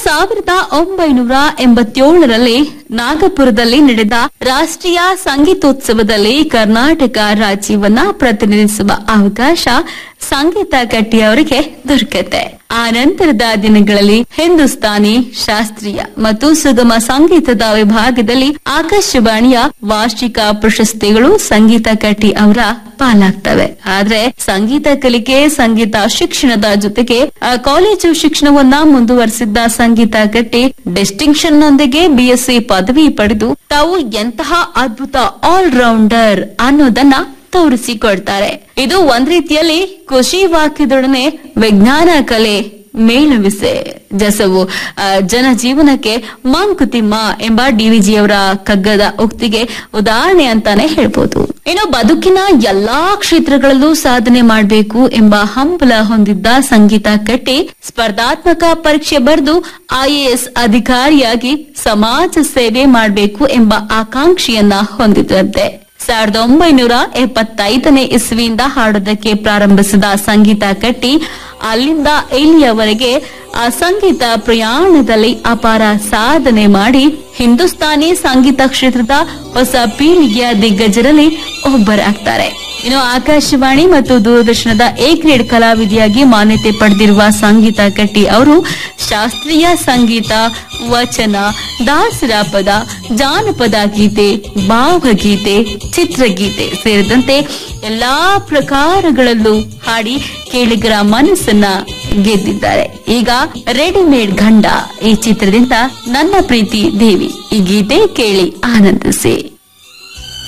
ಸಾವಿರದ ಒಂಬೈನೂರ ಎಂಬತ್ತೇಳರಲ್ಲಿ ನಾಗಪುರದಲ್ಲಿ ನಡೆದ ರಾಷ್ಟ್ರೀಯ ಸಂಗೀತೋತ್ಸವದಲ್ಲಿ ಕರ್ನಾಟಕ ರಾಜ್ಯವನ್ನ ಪ್ರತಿನಿಧಿಸುವ ಅವಕಾಶ ಸಂಗೀತ ಕಟ್ಟಿ ಅವರಿಗೆ ದೊರಕತ್ತೆ ಆ ನಂತರದ ದಿನಗಳಲ್ಲಿ ಹಿಂದೂಸ್ತಾನಿ ಶಾಸ್ತ್ರೀಯ ಮತ್ತು ಸುಗಮ ಸಂಗೀತದ ವಿಭಾಗದಲ್ಲಿ ಆಕಾಶವಾಣಿಯ ವಾರ್ಷಿಕ ಪ್ರಶಸ್ತಿಗಳು ಸಂಗೀತ ಕಟ್ಟಿ ಅವರ ಪಾಲಾಗ್ತವೆ ಆದ್ರೆ ಸಂಗೀತ ಕಲಿಕೆ ಸಂಗೀತ ಶಿಕ್ಷಣದ ಜೊತೆಗೆ ಆ, ಕಾಲೇಜು ಶಿಕ್ಷಣವನ್ನ ಮುಂದುವರೆಸಿದ್ದ ಸಂಗೀತ ಕಟ್ಟಿ ಡಿಸ್ಟಿಂಕ್ಷನ್ ನೊಂದಿಗೆ ಬಿಎಸ್ಸಿ ಪದವಿ ಪಡೆದು ತಾವು ಎಂತಹ ಅದ್ಭುತ ಆಲ್ರೌಂಡರ್ ಅನ್ನೋದನ್ನ ತೋರಿಸಿಕೊಡ್ತಾರೆ ಇದು ಒಂದ್ ರೀತಿಯಲ್ಲಿ ಖುಷಿ ವಾಕ್ಯದೊಡನೆ ವಿಜ್ಞಾನ ಕಲೆ ಮೇಳವಿಸೆ ಜಸವು ಆ, ಜನಜೀವನಕ್ಕೆ ಮಂಕುತಿಮ್ಮ ಎಂಬ ಡಿವಿಜಿ ಅವರ ಕಗ್ಗದ ಉಕ್ತಿಗೆ ಉದಾಹರಣೆ ಅಂತಾನೆ ಹೇಳ್ಬೋದು ಇನ್ನು ಬದುಕಿನ ಎಲ್ಲಾ ಕ್ಷೇತ್ರಗಳಲ್ಲೂ ಸಾಧನೆ ಮಾಡಬೇಕು ಎಂಬ ಹಂಬಲ ಹೊಂದಿದ್ದ ಸಂಗೀತ ಕಟ್ಟಿ ಸ್ಪರ್ಧಾತ್ಮಕ ಪರೀಕ್ಷೆ ಬರೆದು ಐಎಎಸ್ ಅಧಿಕಾರಿಯಾಗಿ ಸಮಾಜ ಸೇವೆ ಮಾಡಬೇಕು ಎಂಬ ಆಕಾಂಕ್ಷೆಯನ್ನ ಹೊಂದಿದ್ರಂತೆ ಸಾವಿರದ ಒಂಬೈನೂರ ಎಪ್ಪತ್ತೈದನೇ ಇಸ್ವಿಯಿಂದ ಹಾಡೋದಕ್ಕೆ ಪ್ರಾರಂಭಿಸಿದ ಸಂಗೀತ ಕಟ್ಟಿ ಅಲ್ಲಿಂದ ಇಲ್ಲಿಯವರೆಗೆ ಆ ಸಂಗೀತ ಪ್ರಯಾಣದಲ್ಲಿ ಅಪಾರ ಸಾಧನೆ ಮಾಡಿ ಹಿಂದೂಸ್ತಾನಿ ಸಂಗೀತ ಕ್ಷೇತ್ರದ ಹೊಸ ಪೀಳಿಗೆಯ ದಿಗ್ಗಜರಲ್ಲಿ ಒಬ್ಬರಾಗ್ತಾರೆ ಇನ್ನು ಆಕಾಶವಾಣಿ ಮತ್ತು ದೂರದರ್ಶನದ ಎ ಗ್ರೇಡ್ ಕಲಾವಿದೆಯಾಗಿ ಮಾನ್ಯತೆ ಪಡೆದಿರುವ ಸಂಗೀತ ಕಟ್ಟಿ ಅವರು ಶಾಸ್ತ್ರೀಯ ಸಂಗೀತ ವಚನ ದಾಸರ ಪದ ಜಾನಪದ ಗೀತೆ ಭಾವಗೀತೆ ಚಿತ್ರಗೀತೆ ಸೇರಿದಂತೆ ಎಲ್ಲಾ ಪ್ರಕಾರಗಳಲ್ಲೂ ಹಾಡಿ ಕೇಳಿಗರ ಮನಸ್ಸನ್ನ ಗೆದ್ದಿದ್ದಾರೆ ಈಗ ರೆಡಿಮೇಡ್ ಗಂಡ ಈ ಚಿತ್ರದಿಂದ ನನ್ನ ಪ್ರೀತಿ ದೇವಿ ಈ ಗೀತೆ ಕೇಳಿ ಆನಂದಿಸಿ